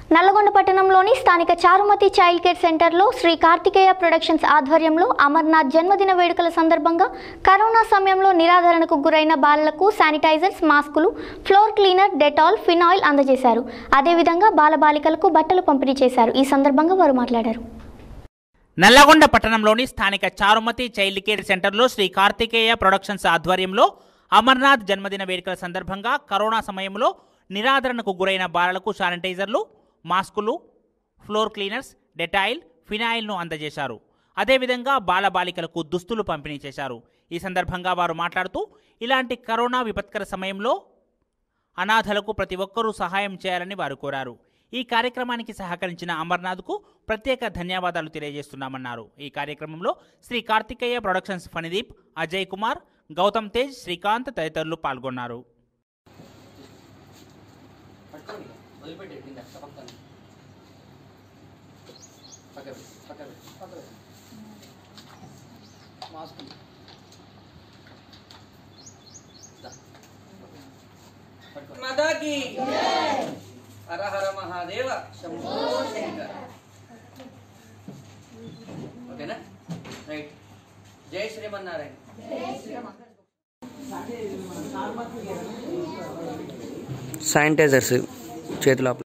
నల్లగొండ పట్టణంలోని స్థానిక Charumathi child care సెంటర్లో శ్రీ కార్తికేయ ప్రొడక్షన్స్ ఆధ్వర్యంలో అమర్నాథ్ జన్మదిన వేడుకల సందర్భంగా కరోనా సమయంలో నిరాదరణకు గురైన బాలలకు శానిటైజర్స్ మాస్కులు ఫ్లోర్ క్లీనర్ డెటాల్ ఫినాయిల్ అందజేశారు అదేవిధంగా బాలబాలికలకు బట్టలు పంపిణీ చేశారు ఈ సందర్భంగా వారు మాట్లాడారు నల్లగొండ పట్టణంలోని స్థానిక చారుమతి చైల్డ్ కేర్ సెంటర్లో శ్రీ కార్తికేయ ప్రొడక్షన్స్ ఆధ్వర్యంలో అమర్నాథ్ జన్మదిన వేడుకల సందర్భంగా కరోనా సమయంలో నిరాదరణకు గురైన బాలలకు శానిటైజర్లు మాస్కులు ఫ్లోర్ క్లీనర్స్ డెటాయిల్ ఫినాయిల్ను అందజేశారు అదేవిధంగా బాలబాలికలకు దుస్తులు పంపిణీ చేశారు ఈ సందర్భంగా వారు మాట్లాడుతూ ఇలాంటి కరోనా విపత్కర సమయంలో అనాథలకు ప్రతి ఒక్కరూ సహాయం చేయాలని వారు కోరారు ఈ కార్యక్రమానికి సహకరించిన అమర్నాథ్కు ప్రత్యేక ధన్యవాదాలు తెలియజేస్తున్నామన్నారు ఈ కార్యక్రమంలో శ్రీ కార్తికేయ ప్రొడక్షన్స్ ఫణిదీప్ అజయ్ కుమార్ గౌతమ్ తేజ్ శ్రీకాంత్ తదితరులు పాల్గొన్నారు పట్టుకోండి వదిలిపెట్టండి కింద పక్కన పక్కన పక్కన పక్కన మాస్క్ మదాకి హర హర మహాదేవ శంభో శంకర ఓకేనా రైట్ జై శ్రీమన్నారాయణ శానిటైజర్స్ చేతులు